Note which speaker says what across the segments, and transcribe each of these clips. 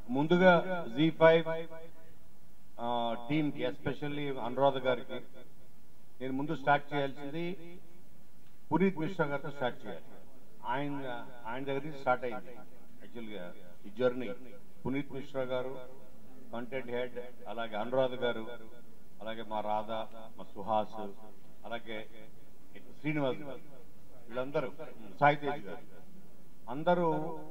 Speaker 1: ముందుగా జీ ఫైవ్ టీమ్కి ఎస్పెషల్లీ అనురాధ గారికి నేను ముందు స్టార్ట్ చేయాల్సింది పునీత్ మిశ్రా గారితో స్టార్ట్ చేయాలి ఆయన ఆయన దగ్గర నుంచి స్టార్ట్ అయింది యాక్చువల్గా ఈ జర్నీ పునీత్ మిశ్రా గారు కంటెంట్ హెడ్ అలాగే అనురాధ గారు అలాగే మా రాధ మా సుహాస్ అలాగే శ్రీనివాస్ గారు వీళ్ళందరూ సాయితేజ్ గారు అందరూ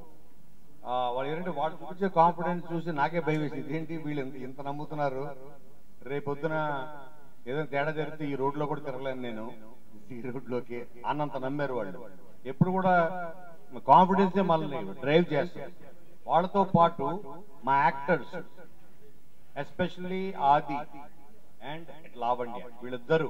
Speaker 1: ఆ, వాళ్ళు ఏంటంటే వాళ్ళు చూపించే కాన్ఫిడెన్స్ చూసి నాకే భయం వేసింది ఏంటి వీళ్ళు ఇంత ఇంత నమ్ముతున్నారు రేపొద్దున ఏదైనా తేడా జరిగితే ఈ రోడ్లో కూడా తిరగలేను నేను ఈ రోడ్లోకి అన్నంత నమ్మారు వాళ్ళు ఎప్పుడు కూడా కాన్ఫిడెన్స్ మనల్ని డ్రైవ్ చేస్తారు వాళ్ళతో పాటు మా actors especially Aadi and Lavanya వీళ్ళిద్దరూ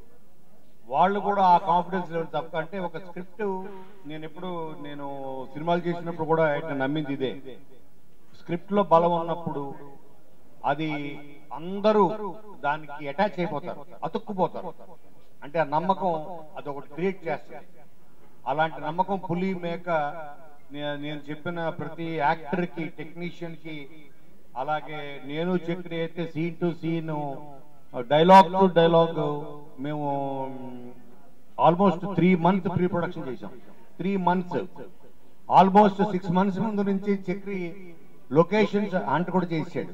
Speaker 1: వాళ్ళు కూడా ఆ కాన్ఫిడెన్స్ లెవెల్ తప్ప అంటే ఒక స్క్రిప్ట్ నేను ఎప్పుడు నేను సినిమాలు చేసినప్పుడు కూడా నేను నమ్మింది ఇదే స్క్రిప్ట్ లో బలం ఉన్నప్పుడు అది అందరూ దానికి అటాచ్ అయిపోతారు అతుక్కుపోతారు అంటే ఆ నమ్మకం అది ఒకటి క్రియేట్ చేస్తుంది అలాంటి నమ్మకం పులి మేక నే- నేను చెప్పిన ప్రతి యాక్టర్ కి టెక్నీషియన్ కి అలాగే నేను చక్రి అయితే scene to scene dialogue to dialogue మేము almost three months pre production చేసాం three months almost six months ముందు నుంచి చక్రి లొకేషన్స్ అంట కూడా చేసాడు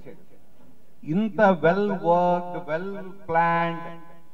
Speaker 1: ఇంత well worked well planned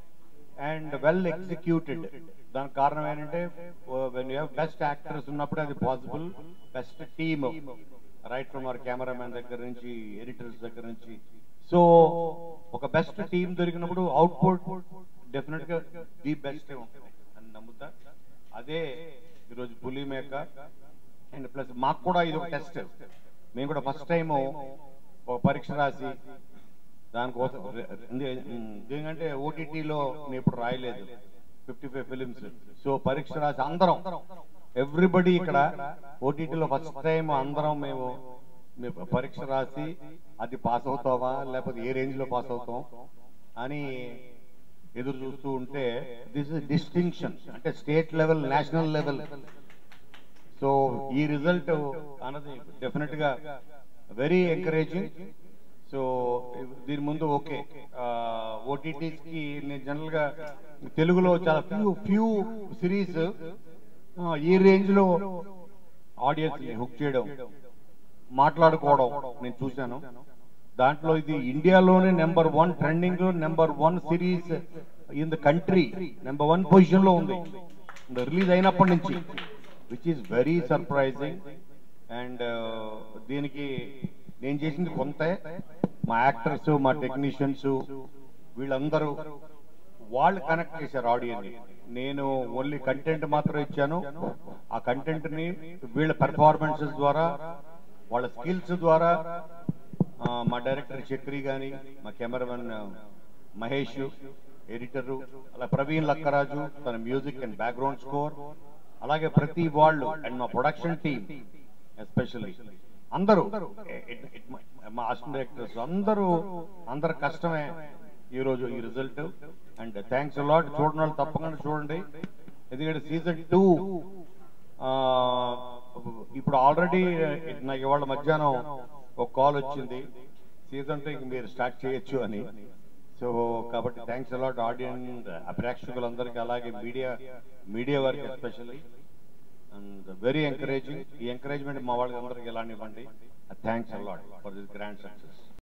Speaker 1: and well executed దానికి కారణం ఏంటంటే వెన్ యూ బెస్ట్ యాక్టర్స్ ఉన్నప్పుడు అది possible best team right from our cameraman దగ్గర నుంచి ఎడిటర్స్ దగ్గర నుంచి సో ఒక బెస్ట్ టీం దొరికినప్పుడు అవుట్పుట్ డెఫినెట్ గా ది బెస్ట్ ఉంటుంది అని నమ్ముతా అదే ఈరోజు పులి మేక అండ్ ప్లస్ మాకు కూడా ఇది ఒక టెస్ట్ మేము కూడా ఫస్ట్ టైం ఒక పరీక్ష రాసి దానికోసం ఎందుకంటే ఓటీటీలో నేను ఇప్పుడు రాయలేదు ఫిఫ్టీ ఫైవ్ ఫిలిమ్స్ సో పరీక్ష రాసి అందరం ఎవ్రీబడి ఇక్కడ ఓటీటీలో ఫస్ట్ టైం అందరం మేము మేము పరీక్ష రాసి అది పాస్ అవుతావా లేకపోతే ఏ రేంజ్ లో పాస్ అవుతాం అని ఎదురు చూస్తూ ఉంటే దిస్ ఇస్ డిస్టింక్షన్ అంటే state level national level so ఈ రిజల్ట్ అన్నది డెఫినెట్ గా వెరీ ఎంకరేజింగ్ సో దీని ముందు ఓకే ఓటీటీస్ కి నేను జనరల్ గా తెలుగులో చాలా ఫ్యూ ఫ్యూ సిరీస్ ఈ రేంజ్ లో ఆడియన్స్ హుక్ చేయడం మాట్లాడుకోవడం నేను చూశాను దాంట్లో ఇది ఇండియాలోనే నెంబర్ వన్ ట్రెండింగ్ లో number one series in the country number one position లో ఉంది రిలీజ్ అయినప్పటి నుంచి which is very surprising and దీనికి నేను చేసింది కొంతే మా యాక్టర్స్ మా టెక్నీషియన్స్ వీళ్ళందరూ వాళ్ళు కనెక్ట్ చేశారు ఆడియన్స్ నేను ఓన్లీ కంటెంట్ మాత్రం ఇచ్చాను ఆ కంటెంట్ ని వీళ్ళ పెర్ఫార్మెన్సెస్ ద్వారా వాళ్ళ స్కిల్స్ ద్వారా ఆ, మా డైరెక్టర్ చక్రి గాని మా కెమెరామెన్ మహేష్ ఎడిటరు అలా ప్రవీణ్ లక్కరాజు తన మ్యూజిక్ అండ్ బ్యాక్గ్రౌండ్ స్కోర్ అలాగే ప్రతి వాళ్ళు అండ్ మా ప్రొడక్షన్ టీమ్ ఎస్పెషల్లీ అందరూ ఎ- ఎ- ఎ- మా అసిస్టెంట్ డైరెక్టర్స్ అందరూ అందరి కష్టమే ఈ రోజు ఈ రిజల్ట్ అండ్ థ్యాంక్స్ అలాట్ చూడని వాళ్ళు తప్పకుండా చూడండి ఎందుకంటే సీజన్ టూ ఇప్పుడు ఆల్రెడీ నాకు ఇవాళ మధ్యాహ్నం ఒక కాల్ వచ్చింది సీజన్ టూ మీరు స్టార్ట్ చేయొచ్చు అని సో కాబట్టి థ్యాంక్స్ అలాట్ ఆడియన్స్ ప్రేక్షకులందరికీ అలాగే మీడియా మీడియా వారికి ఎస్పెషల్లీ అండ్ వెరీ ఎంకరేజింగ్ ఈ ఎంకరేజ్మెంట్ మా వాళ్ళకి అందరికి ఎలా ఇవ్వండి thanks a lot for this grand success